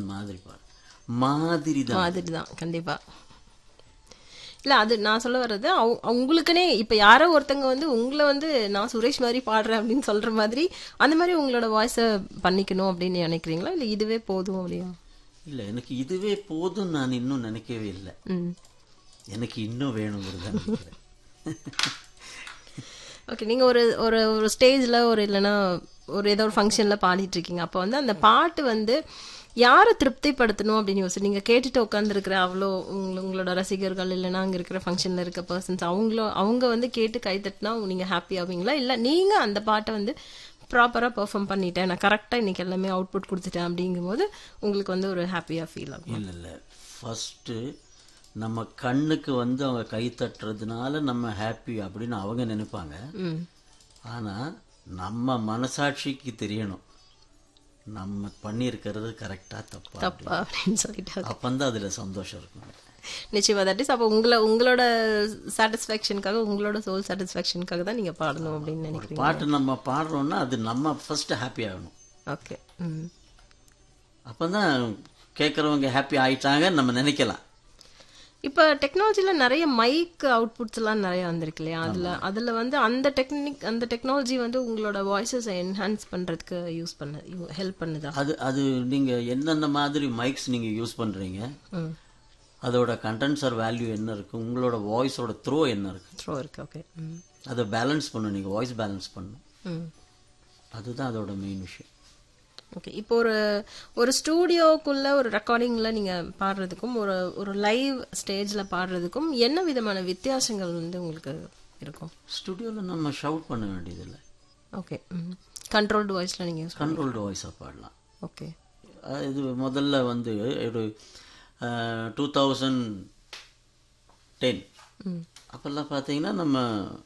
மாதிரி பாடு மாதிரி தான் மாதிரி தான் கண்டிப்பா இல்ல அது நான் சொல்ல வர்றது அவ- உங்களுக்குனே இப்ப யாரோ ஒருத்தங்க வந்து உங்களை வந்து நான் சுரேஷ் மாதிரி பாடுறேன் அப்படின்னு சொல்ற மாதிரி அந்த மாதிரி உங்களோட வாய்ஸ பண்ணிக்கணும் அப்படின்னு நினைக்கிறீங்களா இல்ல இதுவே போதும் அப்படியா இல்ல எனக்கு இதுவே போதும் நான் இன்னும் நினைக்கவே இல்லை ம் எனக்கு இன்னும் வேணுங்கிறது தான் நினைக்கிறேன். ஓகே நீங்க ஒரு ஒரு ஒரு ஸ்டேஜ்ல ஒரு இல்லைன்னா ஒரு ஏதோ ஒரு ஃபங்க்ஷன்ல பாடிட்டு இருக்கீங்க அப்போ வந்து அந்த பாட்டு வந்து யாரை திருப்திப்படுத்தணும் அப்படின்னு யோசி நீங்க கேட்டுட்டு உட்காந்துருக்கிற அவ்வளோ உங்கள- உங்களோட ரசிகர்கள் இல்லைன்னா அங்க இருக்கிற ஃபங்க்ஷன்ல இருக்க பர்சன்ஸ் அவங்களோ அவங்க வந்து கேட்டு கை தட்டினா நீங்க ஹாப்பி ஆவீங்களா இல்ல நீங்க அந்த பாட்டை வந்து ப்ராப்பரா பெர்ஃபார்ம் பண்ணிட்டேன் நான் கரெக்டா இன்னைக்கு எல்லாமே அவுட்புட் கொடுத்துட்டேன் அப்படிங்கும்போது உங்களுக்கு வந்து ஒரு ஹாப்பியா ஃபீல் ஆகும் இல்ல இல்ல ஃபர்ஸ்ட் நம்ம கண்ணுக்கு வந்து அவங்க கை தட்டுறதுனால நம்ம ஹாப்பி அப்படின்னு அவங்க நினைப்பாங்க ம் ஆனா நம்ம மனசாட்சிக்கு தெரியணும் நம்ம பண்ணியிருக்கிறது கரெக்டா தப்பா தப்பா அப்படின்னு சொல்லிட்டு அப்பந்தான் அதுல சந்தோஷம் இருக்கும் நிச்சயமா தட் இஸ் அப்போ உங்களை உங்களோட சாட்டிஸ்ஃபேக்ஷனுக்காக உங்களோட சோல் சாட்டிஸ்ஃபேக்ஷனுக்காக தான் நீங்க பாடணும் அப்படின்னு நினைக்கிறீங்க பாட்டு நம்ம பாடுறோம்னா அது நம்ம ஃபர்ஸ்ட் ஹாப்பி ஆகணும் ஓகே ம் அப்பதான் கேட்குறவங்க ஹாப்பி ஆயிட்டாங்கன்னு நம்ம நினைக்கலாம் இப்போ டெக்னாலஜில நிறைய மைக் அவுட்புட்ஸ் எல்லாம் நிறைய வந்திருக்கு இல்லையா அதுல அதுல வந்து அந்த டெக்னிக் அந்த டெக்னாலஜி வந்து உங்களோட வாய்ஸஸ் என்ஹான்ஸ் பண்றதுக்கு யூஸ் பண்ண ஹெல்ப் பண்ணுதா அது அது நீங்க என்னென்ன மாதிரி மைக்ஸ் நீங்க யூஸ் பண்றீங்க ம் அதோட கண்டென்ட்ஸ் ஆர் வேல்யூ என்ன இருக்கு உங்களோட வாய்ஸோட த்ரோ என்ன இருக்கு த்ரோ இருக்கு ஓகே ம் அதை பேலன்ஸ் பண்ணணும் நீங்க வாய்ஸ் பேலன்ஸ் பண்ணணும் ம் அதுதான் அதோட மெயின் விஷயம் ஓகே இப்போ ஒரு ஒரு ஸ்டூடியோக்குள்ள ஒரு ரெக்கார்டிங்ல நீங்க பாடுறதுக்கும் ஒரு ஒரு லைவ் ஸ்டேஜ்ல பாடுறதுக்கும் என்ன விதமான வித்தியாசங்கள் வந்து உங்களுக்கு இருக்கும் ஸ்டுடியோல நம்ம ஷவுட் பண்ண வேண்டியதில்லை ஓகே ம் கண்ட்ரோல்டு வாய்ஸ்ல நீங்க யூஸ் கண்ட்ரோல்டு வாய்ஸாக பாடலாம் ஓகே அஹ் இது முதல்ல வந்து ஒரு டூ தௌசண்ட் டென் ம் அப்போல்லாம் பார்த்தீங்கன்னா நம்ம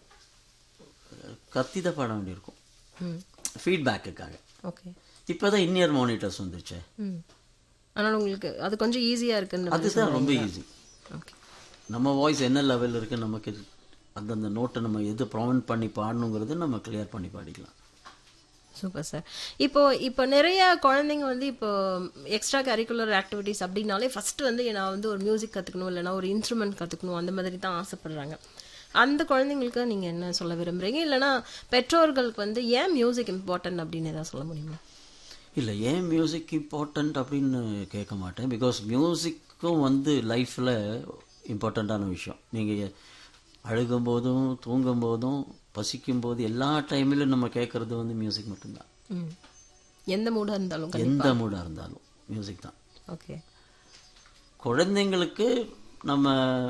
கத்தி தான் பாட வேண்டியிருக்கும் ம் ஃபீட்பேக்குக்காக ஓகே இப்போ தான் இன்னியர் மானிட்டர்ஸ் வந்துருச்சு ம் ஆனால் உங்களுக்கு அது கொஞ்சம் ஈஸியா இருக்குன்னு அதுதான் ரொம்ப ஈஸி ஓகே நம்ம வாய்ஸ் என்ன லெவலில் இருக்கு நமக்கு அந்தந்த நோட்டை நம்ம எது ப்ரொவென்ட் பண்ணி பாடணுங்கிறது நம்ம கிளியர் பண்ணி பாடிக்கலாம் சூப்பர் சார் இப்போ இப்போ நிறைய குழந்தைங்க வந்து இப்போ எக்ஸ்ட்ரா கரிக்குலர் ஆக்டிவிட்டீஸ் அப்படின்னாலே ஃபர்ஸ்ட் வந்து நான் வந்து ஒரு மியூசிக் கத்துக்கணும் இல்லைன்னா ஒரு இன்ஸ்ட்ருமெண்ட் கத்துக்கணும் அந்த மாதிரி தான் ஆசைப்படுறாங்க அந்த குழந்தைங்களுக்கு நீங்க என்ன சொல்ல விரும்புறீங்க இல்லைன்னா பெற்றோர்களுக்கு வந்து ஏன் மியூசிக் இம்பார்ட்டன்ட் அப்படின்னு ஏதாவது சொல்ல முடியுமா இல்லை ஏன் மியூசிக் இம்பார்ட்டண்ட் அப்படின்னு கேட்க மாட்டேன் பிகாஸ் மியூசிக்கும் வந்து லைஃப்பில் இம்பார்ட்டண்ட்டான விஷயம் நீங்கள் அழுகும் போதும் தூங்கும் போதும் பசிக்கும் போது எல்லா டைம்லையும் நம்ம கேட்குறது வந்து மியூசிக் மட்டும்தான் ம் எந்த மூடா இருந்தாலும் எந்த மூடாக இருந்தாலும் மியூசிக் தான் ஓகே குழந்தைங்களுக்கு நம்ம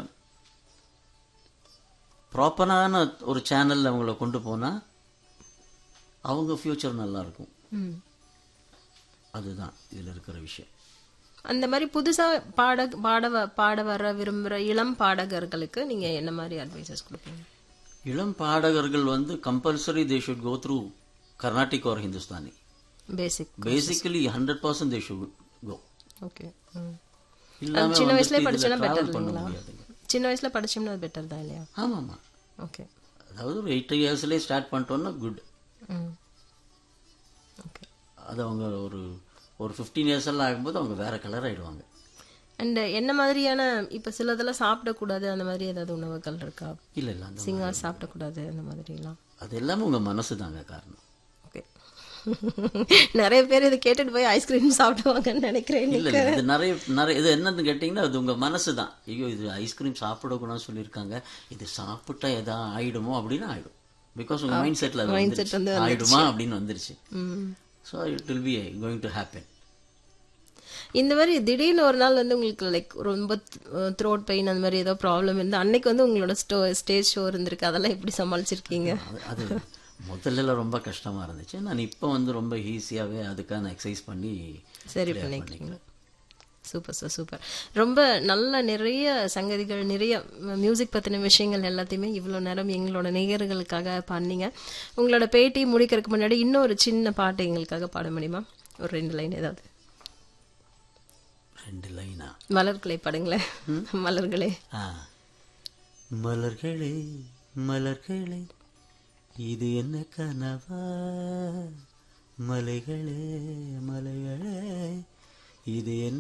ப்ராப்பரான ஒரு சேனலில் அவங்கள கொண்டு போனால் அவங்க ஃப்யூச்சர் நல்லா இருக்கும் ம் அதுதான் இதில் இருக்கிற விஷயம் அந்த மாதிரி புதுசா பாட பாட வ- பாட வர விரும்புற இளம் பாடகர்களுக்கு நீங்க என்ன மாதிரி அட்வைசஸ் கொடுப்பீங்க இளம் பாடகர்கள் வந்து compulsory they should go through Carnatic or Hindustani basic basically hundred percent they should go okay இல்லாம சின்ன வயசுல வந்துட்டு படிச்சனா இதுல பெட்டர் travel பண்ண இல்லைங்களா முடியாதுங்க சின்ன வயசுல படிச்சோம்னா அது பெட்டர் தான் இல்லையா ஆமாம் ஆமாம் ஓகே அதாவது ஒரு எயிட் இயர்ஸ்லேயே ஸ்டார்ட் பண்ணிட்டோம்னா குட் ம் ஓகே அது அவங்க ஒரு ஒரு ஃபிஃப்டீன் இயர்ஸ் எல்லாம் ஆகும்போது அவங்க வேற கலர் ஆயிடுவாங்க அண்ட் என்ன மாதிரியான இப்ப சிலதெல்லாம் சாப்பிடக்கூடாது அந்த மாதிரி ஏதாவது உணவுகள் இருக்கா இல்ல இல்ல அந்த சிங்கர் சாப்பிடக்கூடாது அந்த மாதிரிலாம் அது எல்லாமே உங்க மனசு தாங்க காரணம் ஓகே நிறைய பேர் இதை கேட்டுட்டு போய் ஐஸ்கிரீம் சாப்பிடுவாங்கன்னு நினைக்கிறேன் இல்ல இல்ல இது நிறைய நிறைய இது என்னன்னு கேட்டீங்கன்னா அது உங்க மனசு தான் ஐயோ இது ஐஸ்கிரீம் சாப்பிடக்கூடாதுன்னு சொல்லியிருக்காங்க இது சாப்பிட்டா எதா ஆயிடுமோ அப்படின்னு ஆயிடும் பிகாஸ் உங்க மைண்ட் செட்ல அது வந்துருச்சு. வந்து ஆயிடுமா அப்படின்னு வந்துருச்சு ம் so it will be going to happen இந்த மாதிரி திடீர்னு ஒரு நாள் வந்து உங்களுக்கு லைக் ரொம்ப த்ரோட் பெயின் அந்த மாதிரி ஏதோ ப்ராப்ளம் இருந்து அன்னைக்கு வந்து உங்களோட ஸ்டோ ஸ்டேஜ் ஷோ இருந்திருக்கு அதெல்லாம் எப்படி சமாளிச்சிருக்கீங்க அது அது முதல்ல ரொம்ப கஷ்டமா இருந்துச்சு நான் இப்போ வந்து ரொம்ப ஈஸியாவே அதுக்கான எக்ஸசைஸ் பண்ணி சரி பண்ணிக்கிறீங்க சூப்பர் சார் சூப்பர் ரொம்ப நல்ல நிறைய சங்கதிகள் நிறைய மியூசிக் பற்றின விஷயங்கள் எல்லாத்தையுமே இவ்வளோ நேரம் எங்களோட நேயர்களுக்காக பண்ணீங்க உங்களோட பேட்டி முடிக்கிறதுக்கு முன்னாடி இன்னும் ஒரு சின்ன பாட்டு எங்களுக்காக பாட முடியுமா ஒரு ரெண்டு லைன் ஏதாவது ரெண்டு லைனா மலர்களை பாடுங்களேன் மலர்களே ஆ மலர்களே மலர்களே இது என்ன கனவா மலைகளே மலைகளே இது என்ன